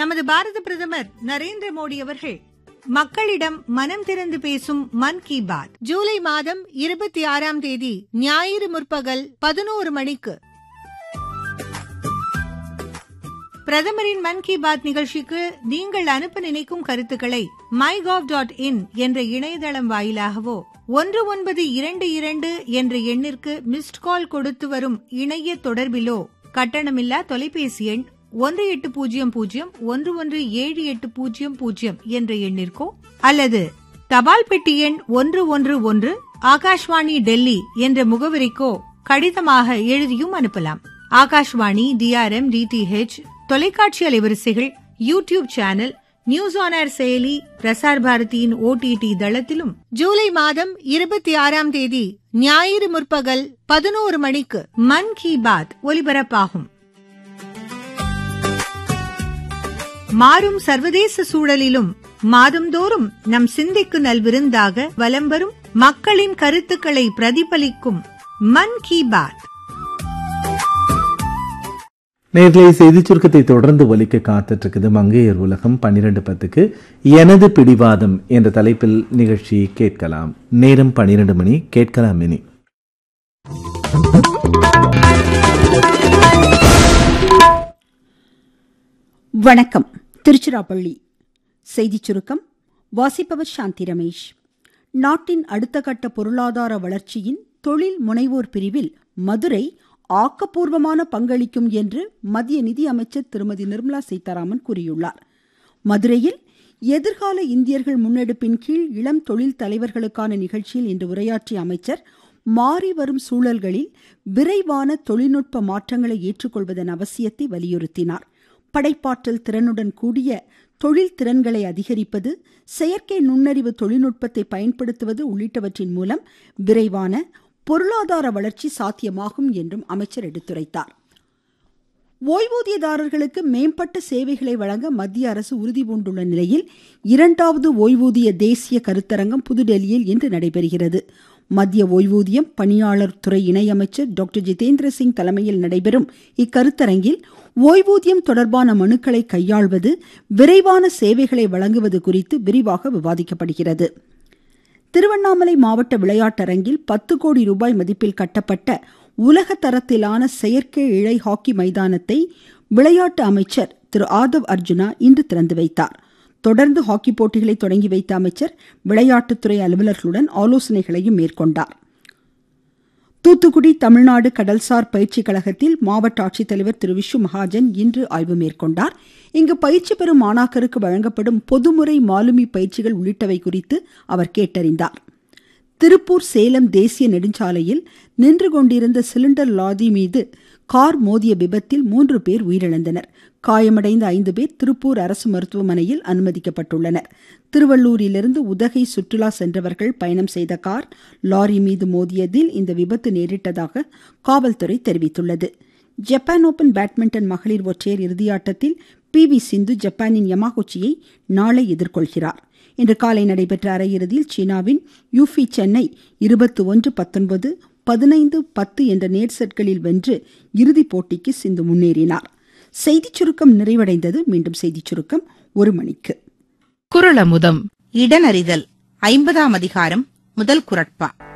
நமது பாரத பிரதமர் நரேந்திர மோடி அவர்கள் மக்களிடம் மனம் திறந்து பேசும் மன் கி பாத் ஜூலை மாதம் இருபத்தி ஆறாம் தேதி ஞாயிறு முற்பகல் பதினோரு மணிக்கு பிரதமரின் மன் கி பாத் நிகழ்ச்சிக்கு நீங்கள் அனுப்ப நினைக்கும் கருத்துக்களை மை டாட் இன் என்ற இணையதளம் வாயிலாகவோ ஒன்று ஒன்பது இரண்டு இரண்டு என்ற எண்ணிற்கு மிஸ்ட் கால் கொடுத்து வரும் இணைய தொடர்பிலோ கட்டணமில்லா தொலைபேசி எண் ஒன்று எட்டு பூஜ்ஜியம் பூஜ்ஜியம் ஒன்று ஒன்று ஏழு எட்டு பூஜ்ஜியம் பூஜ்ஜியம் என்ற எண்ணிற்கோ அல்லது தபால் பெட்டி எண் ஒன்று ஒன்று ஒன்று ஆகாஷ்வாணி டெல்லி என்ற முகவரிக்கோ கடிதமாக எழுதியும் அனுப்பலாம் ஆகாஷ்வாணி டிஆர்எம் டிடிஹெச் தொலைக்காட்சி அலைவரிசைகள் YouTube channel news on air செயலி பிரசார் பாரதியின் ஓடிடி தளத்திலும் ஜூலை மாதம் இருபத்தி ஆறாம் தேதி ஞாயிறு முற்பகல் பதினோரு மணிக்கு மன் கி பாத் ஒலிபரப்பாகும் மாறும் சர்வதேச சூழலிலும் மாதந்தோறும் நம் சிந்தைக்கு நல்விருந்தாக வலம் வரும் மக்களின் கருத்துக்களை பிரதிபலிக்கும் மன் கி பாத் நேர்களை செய்தி சுருக்கத்தை தொடர்ந்து ஒலிக்க காத்துட்டு இருக்குது மங்கையர் உலகம் பன்னிரண்டு பத்துக்கு எனது பிடிவாதம் என்ற தலைப்பில் நிகழ்ச்சி கேட்கலாம் நேரம் பன்னிரண்டு மணி கேட்கலாம் இனி வணக்கம் திருச்சிராப்பள்ளி செய்திச் சுருக்கம் வாசிப்பவர் சாந்தி ரமேஷ் நாட்டின் அடுத்த கட்ட பொருளாதார வளர்ச்சியின் தொழில் முனைவோர் பிரிவில் மதுரை ஆக்கப்பூர்வமான பங்களிக்கும் என்று மத்திய நிதி அமைச்சர் திருமதி நிர்மலா சீதாராமன் கூறியுள்ளார் மதுரையில் எதிர்கால இந்தியர்கள் முன்னெடுப்பின் கீழ் இளம் தொழில் தலைவர்களுக்கான நிகழ்ச்சியில் இன்று உரையாற்றிய அமைச்சர் மாறி வரும் சூழல்களில் விரைவான தொழில்நுட்ப மாற்றங்களை ஏற்றுக்கொள்வதன் அவசியத்தை வலியுறுத்தினார் படைப்பாற்றல் திறனுடன் கூடிய தொழில் திறன்களை அதிகரிப்பது செயற்கை நுண்ணறிவு தொழில்நுட்பத்தை பயன்படுத்துவது உள்ளிட்டவற்றின் மூலம் விரைவான பொருளாதார வளர்ச்சி சாத்தியமாகும் என்றும் அமைச்சர் எடுத்துரைத்தார் ஓய்வூதியதாரர்களுக்கு மேம்பட்ட சேவைகளை வழங்க மத்திய அரசு உறுதி பூண்டுள்ள நிலையில் இரண்டாவது ஓய்வூதிய தேசிய கருத்தரங்கம் புதுடெல்லியில் இன்று நடைபெறுகிறது மத்திய ஓய்வூதியம் பணியாளர் துறை இணையமைச்சர் டாக்டர் ஜிதேந்திர சிங் தலைமையில் நடைபெறும் இக்கருத்தரங்கில் ஓய்வூதியம் தொடர்பான மனுக்களை கையாள்வது விரைவான சேவைகளை வழங்குவது குறித்து விரிவாக விவாதிக்கப்படுகிறது திருவண்ணாமலை மாவட்ட விளையாட்டரங்கில் பத்து கோடி ரூபாய் மதிப்பில் கட்டப்பட்ட உலக தரத்திலான செயற்கை இழை ஹாக்கி மைதானத்தை விளையாட்டு அமைச்சர் திரு ஆதவ் அர்ஜுனா இன்று திறந்து வைத்தார் தொடர்ந்து ஹாக்கி போட்டிகளை தொடங்கி வைத்த அமைச்சர் விளையாட்டுத்துறை அலுவலர்களுடன் ஆலோசனைகளையும் மேற்கொண்டார் தூத்துக்குடி தமிழ்நாடு கடல்சார் பயிற்சி கழகத்தில் மாவட்ட ஆட்சித்தலைவர் திரு விஷ்ணு மகாஜன் இன்று ஆய்வு மேற்கொண்டார் இங்கு பயிற்சி பெறும் மாணாக்கருக்கு வழங்கப்படும் பொதுமுறை மாலுமி பயிற்சிகள் உள்ளிட்டவை குறித்து அவர் கேட்டறிந்தார் திருப்பூர் சேலம் தேசிய நெடுஞ்சாலையில் நின்று கொண்டிருந்த சிலிண்டர் லாரி மீது கார் மோதிய விபத்தில் மூன்று பேர் உயிரிழந்தனர் காயமடைந்த ஐந்து பேர் திருப்பூர் அரசு மருத்துவமனையில் அனுமதிக்கப்பட்டுள்ளனர் திருவள்ளூரிலிருந்து உதகை சுற்றுலா சென்றவர்கள் பயணம் செய்த கார் லாரி மீது மோதியதில் இந்த விபத்து நேரிட்டதாக காவல்துறை தெரிவித்துள்ளது ஜப்பான் ஓபன் பேட்மிண்டன் மகளிர் ஒற்றையர் இறுதியாட்டத்தில் பி வி சிந்து ஜப்பானின் யமாகுச்சியை நாளை எதிர்கொள்கிறார் இன்று காலை நடைபெற்ற அரையிறுதியில் சீனாவின் யூஃபி சென்னை இருபத்தி ஒன்று பத்தொன்பது பதினைந்து பத்து என்ற நேர் செட்களில் வென்று இறுதிப் போட்டிக்கு சிந்து முன்னேறினார் செய்திச் சுருக்கம் நிறைவடைந்தது மீண்டும் செய்திச் சுருக்கம் ஒரு மணிக்கு குரலமுதம் இடனறிதல் ஐம்பதாம் அதிகாரம் முதல் குரட்பா